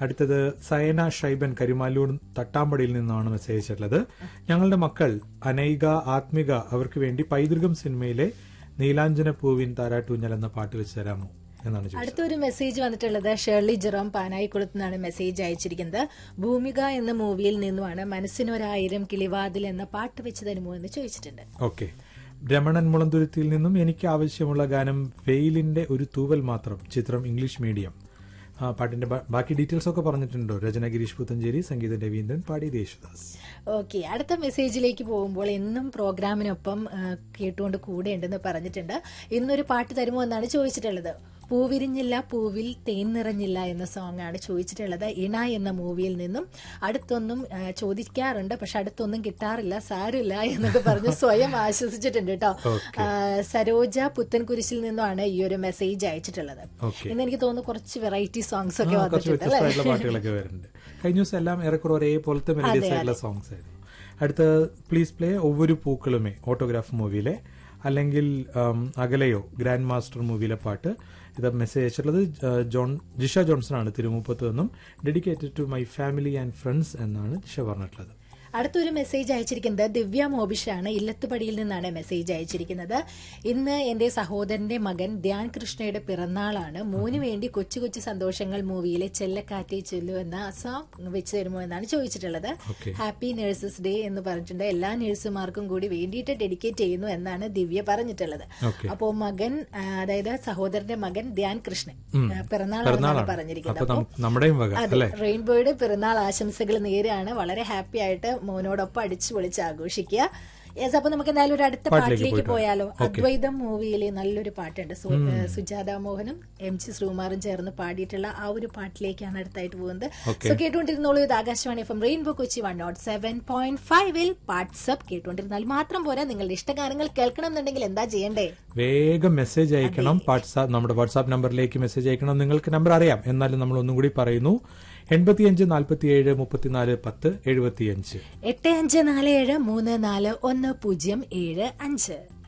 അടുത്തത് സയന ഷൈബൻ കരിമാലൂർ തട്ടാമ്പടിയിൽ നിന്നാണ് മെസ്സേജ് അയച്ചിട്ടുള്ളത് ഞങ്ങളുടെ മക്കൾ അനൈക ആത്മിക അവർക്ക് വേണ്ടി പൈതൃകം സിനിമയിലെ നീലാഞ്ജന പൂവിൻ താരാട്ടൂഞ്ഞൽ എന്ന പാട്ട് വെച്ച് തരാമോ എന്നാണ് ചോദിച്ചത് അടുത്തൊരു മെസ്സേജ് വന്നിട്ടുള്ളത് ഷേർലി ജെറോം പാനായിക്കുളത്ത് നിന്നാണ് മെസ്സേജ് അയച്ചിരിക്കുന്നത് ഭൂമിക എന്ന മൂവിയിൽ നിന്നുമാണ് മനസ്സിനൊരായിരം കിളിവാതിൽ എന്ന പാട്ട് വെച്ച് തരുമോ എന്ന് ചോദിച്ചിട്ടുണ്ട് ഓക്കെ രമണൻ മുളന്തുരുത്തിയിൽ നിന്നും എനിക്ക് ആവശ്യമുള്ള ഗാനം വെയിലിന്റെ ഒരു തൂവൽ മാത്രം ചിത്രം ഇംഗ്ലീഷ് മീഡിയം ആ, പാട്ടിന്റെ ബ- ബാക്കി ഡീറ്റെയിൽസ് ഒക്കെ പറഞ്ഞിട്ടുണ്ടോ രചന ഗിരീഷ് പുത്തഞ്ചേരി സംഗീത രവീന്ദ്രൻ പാടി യേശുദാസ് ഓക്കെ അടുത്ത മെസ്സേജിലേക്ക് പോകുമ്പോൾ എന്നും പ്രോഗ്രാമിനൊപ്പം ആ, കേട്ടുകൊണ്ട് കൂടെ ഉണ്ടെന്ന് പറഞ്ഞിട്ടുണ്ട് ഇന്നൊരു പാട്ട് തരുമോ എന്നാണ് ചോദിച്ചിട്ടുള്ളത് പൂവിരിഞ്ഞില്ല പൂവിൽ തേൻ നിറഞ്ഞില്ല എന്ന സോങ് ആണ് ചോദിച്ചിട്ടുള്ളത് ഇണ എന്ന മൂവിയിൽ നിന്നും അടുത്തൊന്നും ആ, ചോദിക്കാറുണ്ട് പക്ഷെ അടുത്തൊന്നും കിട്ടാറില്ല സാരില്ല എന്നൊക്കെ പറഞ്ഞ് സ്വയം ആശ്വസിച്ചിട്ടുണ്ട് കേട്ടോ ആ, സരോജ പുത്തൻകുരിശിൽ നിന്നുമാണ് ഈ ഒരു മെസ്സേജ് അയച്ചിട്ടുള്ളത് ഓക്കെ ഇന്ന് എനിക്ക് തോന്നുന്നു കുറച്ച് വെറൈറ്റി സോങ്സ് ഒക്കെ ആ, കുറച്ച് വന്നിട്ടുണ്ട് അല്ലേ വ്യത്യസ്തമായിട്ടുള്ള പാട്ടുകളൊക്കെ വരുന്നുണ്ട് കഴിഞ്ഞ ദിവസം എല്ലാം ഏറെക്കുറെ ഒരേപോലത്തെ മെലഡിയസ് ആയിട്ടുള്ള സോങ്സ് ആയിരുന്നു അടുത്ത please play Ovvoru Pookkalume Autograph മൂവിയിലെ അല്ലെങ്കിൽ ഉം, അകലയോ ഗ്രാൻഡ് മാസ്റ്റർ മൂവിയിലെ പാട്ട് ഇത് മെസ്സേജ് അയച്ചിട്ടുള്ളത് ആ, ജോൺ ജിഷ ജോൺസൺ ആണ് തിരുമുപ്പത്ത് നിന്നും dedicated to my family and friends എന്നാണ് ജിഷ പറഞ്ഞിട്ടുള്ളത് അടുത്തൊരു മെസ്സേജ് അയച്ചിരിക്കുന്നത് ദിവ്യ മോബിഷാണ് ഇല്ലത്തുപടിയിൽ നിന്നാണ് മെസ്സേജ് അയച്ചിരിക്കുന്നത് ഇന്ന് എന്റെ സഹോദരന്റെ മകൻ ധ്യാൻ കൃഷ്ണയുടെ പിറന്നാളാണ് മോന് വേണ്ടി കൊച്ചു കൊച്ചു സന്തോഷങ്ങൾ മൂവിയിലെ ചെല്ലക്കാറ്റെ ചെല്ലു എന്ന സോങ് വെച്ച് തരുമോ എന്നാണ് ചോദിച്ചിട്ടുള്ളത് ഓക്കെ ഹാപ്പി നഴ്സസ് ഡേ എന്ന് പറഞ്ഞിട്ടുണ്ട് എല്ലാ നഴ്സുമാർക്കും കൂടി വേണ്ടിയിട്ട് ഡെഡിക്കേറ്റ് ചെയ്യുന്നു എന്നാണ് ദിവ്യ പറഞ്ഞിട്ടുള്ളത് ഓക്കെ അപ്പോ മകൻ ആ, അതായത് സഹോദരന്റെ മകൻ ധ്യാൻ കൃഷ്ണൻ ഉം. ആ, പിറന്നാളാണെന്നാണ് പിറന്നാളാണ് പറഞ്ഞിരിക്കുന്നത് അപ്പൊ അപ്പോ നം- നമ്മുടെയും വക അതെ അല്ലെ റെയിൻബോയുടെ പിറന്നാൾ ആശംസകൾ നേരെയാണ് വളരെ ഹാപ്പി ആയിട്ട് മോനോടൊപ്പം അടിച്ചു പൊളിച്ച് ആഘോഷിക്കുക യെസ് അപ്പൊ നമുക്ക് എന്തായാലും ഒരു അടുത്ത പാട്ടിലേക്ക് പാട്ടിലേക്ക് പോയിട്ട് പോയാലോ വരാം. Okay. അദ്വൈതം മൂവിയിലെ നല്ലൊരു പാട്ടുണ്ട് സു- ഏഹ് സുജാത മോഹനും എം ജി ശ്രീകുമാറും ചേർന്ന് പാടിയിട്ടുള്ള ആ ഒരു പാട്ടിലേക്കാണ് അടുത്തായിട്ട് പോകുന്നത് Okay. സോ കേട്ടുകൊണ്ടിരുന്നോളൂ ഇത് Akashvani F M rainbow Kochi one nought seven point ഫൈവിൽ വാട്സ്ആപ്പ് കേട്ടുകൊണ്ടിരുന്നാൽ മാത്രം പോരാ നിങ്ങളുടെ ഇഷ്ടഗാനങ്ങൾ കേൾക്കണം എന്നുണ്ടെങ്കിൽ എന്താ ചെയ്യണ്ടേ വേഗം മെസ്സേജ് അയക്കണം വാട്സാപ്പ് നമ്മുടെ വാട്സാപ്പ് നമ്പറിലേക്ക് മെസ്സേജ് അയക്കണം നിങ്ങൾക്ക് നമ്പർ അറിയാം എന്നാലും നമ്മൾ ഒന്നും കൂടി പറയുന്നു എൺപത്തിയഞ്ച് നാൽപ്പത്തിയേഴ് മുപ്പത്തിനാല് പത്ത് എഴുപത്തിയഞ്ച് എട്ട് അഞ്ച് നാല് ഏഴ് മൂന്ന് നാല് ഒന്ന് പൂജ്യം ഏഴ് അഞ്ച്